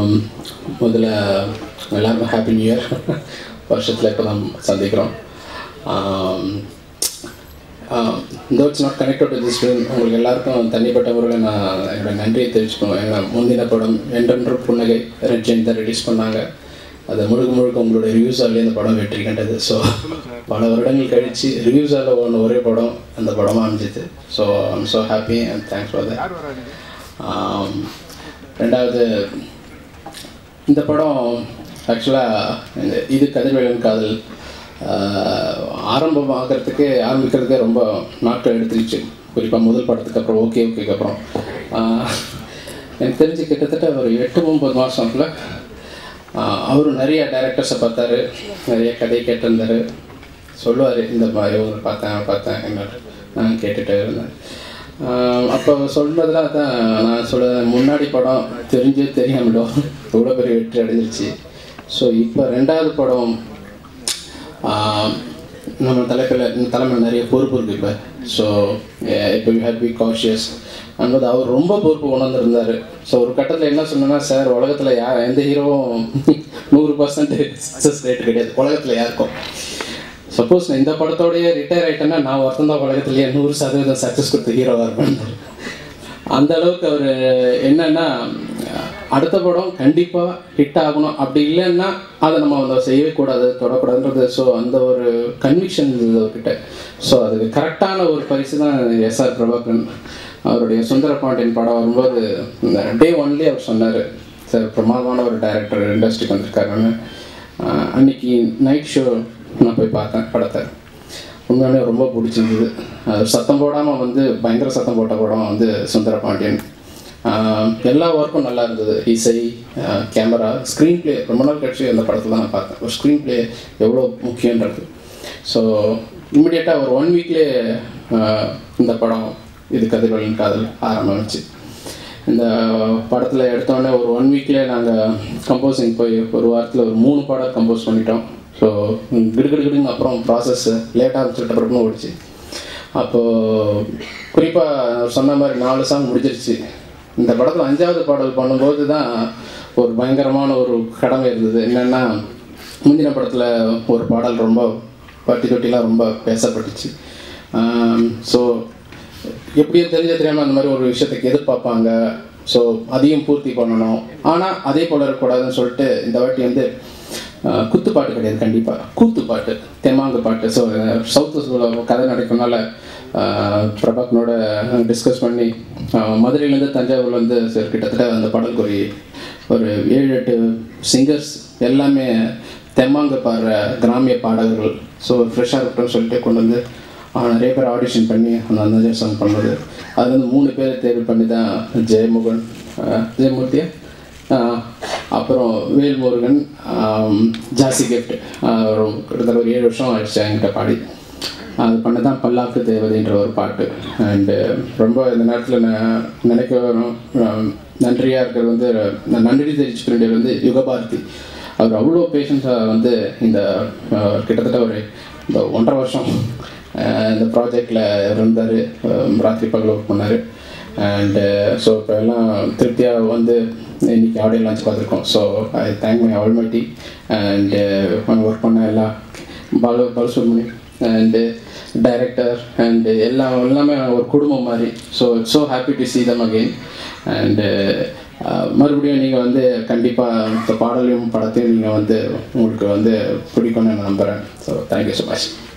ஆம், முதல்ல எல்லாருக்கும் ஹாப்பி நியூ இயர் வருஷத்தில் இப்போ தான் சந்திக்கிறோம் though it's not connected to this film உங்களுக்கு எல்லாருக்கும் தனிப்பட்ட முறையில் நான் என்னோட நன்றியை தெரிவிச்சுக்கணும் ஏன்னா முந்தின படம் என்றென்று புன்னகை ரெட் ஜெயின் தான் ரிலீஸ் பண்ணாங்க அது முழுக்க முழுக்க உங்களோட ரிவ்யூஸாலே அந்த படம் வெற்றி கண்டது ஸோ பல வருடங்கள் கழித்து ரிவ்யூஸால் ஒன்று ஒரே படம் அந்த படமாக அமைஞ்சிது so I'm so happy and thanks for that ரெண்டாவது இந்த படம் ஆக்சுவலாக இந்த இது கதிர்வேலன் காதல் ஆரம்பமாகிறதுக்கு ஆரம்பிக்கிறதுக்கே ரொம்ப நாட்கள் எடுத்துருச்சு குறிப்பாக முதல் படத்துக்கு அப்புறம் ஓகே ஓகேக்கு அப்புறம் ஆஹ், எனக்கு தெரிஞ்சு கிட்டத்தட்ட ஒரு எட்டு ஒம்பது மாதம்ல அவரும் நிறைய டைரக்டர்ஸை பார்த்தாரு நிறைய கதை கேட்டிருந்தாரு சொல்லுவார் இந்த மாதிரி இவங்க பார்த்தேன் பார்த்தேன் என்ன நான் கேட்டுட்டு இருந்தேன் ஆஹ் அப்போ சொல்றதுலாம் அதான் நான் சொல்லுவேன் முன்னாடி படம் தெரிஞ்சே தெரியாமலும் இவ்வளோ பெரிய வெற்றி அடைஞ்சிருச்சு ஸோ இப்போ ரெண்டாவது படம் ஆஹ் நம்ம தலைப்பில் தலைமையில் நிறைய பொறுப்பு இருக்குது இப்போ ஸோ இப்போ யூ ஹேட் பி காஷியஸ் என்பது அவர் ரொம்ப பொறுப்பு உணர்ந்துருந்தார் ஸோ ஒரு கட்டத்தில் என்ன சொன்னேன்னா சார் உலகத்தில் யார் எந்த ஹீரோவும் நூறு பர்சன்ட் சக்ஸஸ் ரேட் கிடையாது உலகத்தில் யாருக்கும் சப்போஸ் நான் இந்த படத்தோடய ரிட்டையர் ஆயிட்டேன்னா நான் ஒருத்தன் தான் உலகத்துலேயே நூறு சதவீதம் சக்ஸஸ் கொடுத்த ஹீரோவாக இருப்பேன் அந்த அளவுக்கு அவர் என்னன்னா அடுத்த படம் கண்டிப்பாக ஹிட் ஆகணும் அப்படி இல்லைன்னா அதை நம்ம அதை செய்யவே கூடாது தொடக்கூடாதுன்றது ஸோ அந்த ஒரு கன்விக்ஷன் இருந்தது அவர்கிட்ட ஸோ அதுக்கு கரெக்டான ஒரு பரிசு தான் எஸ்ஆர் பிரபாகரன் அவருடைய சுந்தர பாண்டியன் படம் வரும்போது டே ஒன்லேயே அவர் சொன்னார் சார் பிரமாதமான ஒரு டைரக்டர் இண்டஸ்ட்ரிக்கு வந்திருக்காருன்னு ஆஹ் அன்னைக்கு நைட் ஷோ நான் போய் பார்த்தேன் படத்தை உண்மையாலே ரொம்ப பிடிச்சிருந்தது அது சத்தம் போடாமல் வந்து பயங்கர சத்தம் போட்ட படம் வந்து சுந்தர பாண்டியன் ஆஹ் எல்லா ஒர்க்கும் நல்லா இருந்தது இசை கேமரா ஸ்க்ரீன் ப்ளே ரொம்ப நாள் கழிச்சு அந்த படத்தில் தான் நான் பார்த்தேன் ஒரு ஸ்க்ரீன் ப்ளே எவ்வளோ முக்கியன்றது ஸோ இம்மிடியேட்டாக ஒரு ஒன் வீக்லேயே இந்த படம் இது கதிர்வலின் காதல் ஆரம்பிச்சு இந்த படத்தில் எடுத்தோடனே ஒரு ஒன் வீக்லேயே நாங்கள் கம்போசிங் போய் ஒரு வாரத்தில் ஒரு மூணு பாடல் கம்போஸ் பண்ணிட்டோம் ஸோ கிடுகிடுகிடுங்க அப்புறம் ப்ராசஸ் லேட்டாக ஆரம்பிச்சுட்டு அப்புறம் ஓடிச்சு அப்போது குறிப்பாக சொன்ன மாதிரி நாலு சாங் முடிஞ்சிருச்சு இந்த படத்தில் அஞ்சாவது பாடல் பண்ணும்போது தான் ஒரு பயங்கரமான ஒரு கடமை இருந்தது என்னென்னா முந்தின படத்தில் ஒரு பாடல் ரொம்ப பட்டி தொட்டிலாம் ரொம்ப பேசப்பட்டுச்சு ஸோ எப்படியோ தெரிஞ்ச தெரியாமல் அந்த மாதிரி ஒரு விஷயத்துக்கு எதிர்பார்ப்பாங்க ஸோ அதையும் பூர்த்தி பண்ணணும் ஆனால் அதே போல் இருக்கக்கூடாதுன்னு சொல்லிட்டு இந்த வாட்டி வந்து ஆஹ், குத்துப்பாட்டு கிடையாது கண்டிப்பாக கூத்துப்பாட்டு தெம்மாங்கு பாட்டு ஸோ சவுத்து கதை நடக்கிறதுனால ஆஹ், பிரபாகனோட டிஸ்கஸ் பண்ணி ஆஹ், மதுரையிலேருந்து தஞ்சாவூர்லேருந்து சரி கிட்டத்தட்ட அந்த பாடலுக்கு ஒரு ஒரு ஏழு எட்டு சிங்கர்ஸ் எல்லாமே தெம்மாங்கு பாடுற கிராமிய பாடகர்கள் ஸோ ஃப்ரெஷ்ஷாக இருக்கட்டும்னு சொல்லிட்டு கொண்டு வந்து ஆஹ், நிறைய பேர் ஆடிஷன் பண்ணி அந்த அந்த சாங் பண்ணது அது வந்து மூணு பேர் தேர்வு பண்ணி தான் ஜெயமுகன் ஆஹ், ஜெயமூர்த்தியா ஆஹ், அப்புறம் வேல்முருகன் ஆம், ஜாசி கிஃப்ட் கிட்டத்தட்ட ஒரு ஏழு வருஷம் ஆயிடுச்சு என்கிட்ட பாடி அது பண்ண தான் பல்லாக்கு தேவதைன்ற ஒரு பாட்டு அண்டு ரொம்ப இந்த நேரத்தில் நான் நினைக்க வரும் ஆம், நன்றியா இருக்கிறது வந்து நான் நன்றி தெரிவிச்சுக்க வேண்டியது வந்து யுகபாரதி அவர் அவ்வளோ பேஷன்ஸாக வந்து இந்த ஆஹ், கிட்டத்தட்ட ஒரு இந்த ஒன்றரை வருஷம் ஆஹ், இந்த ப்ராஜெக்டில் இருந்தார் ராத்திரி பகல் ஒர்க் பண்ணார் அண்டு ஸோ இப்போ எல்லாம் திருப்தியாக வந்து இன்னைக்கு ஆடியோ லான்ச் பார்த்துருக்கோம் so I thank my almighty and work பண்ண எல்லா Balu Balasubramani and director and எல்லாம் எல்லாமே ஒரு குடும்பம் மாதிரி so so happy to see them again and மறுபடியும் நீங்கள் வந்து கண்டிப்பாக இந்த பாடலையும் படத்தையும் நீங்கள் வந்து உங்களுக்கு வந்து பிடிக்கும்னு நான் நம்புகிறேன் ஸோ தேங்க்யூ ஸோ மச்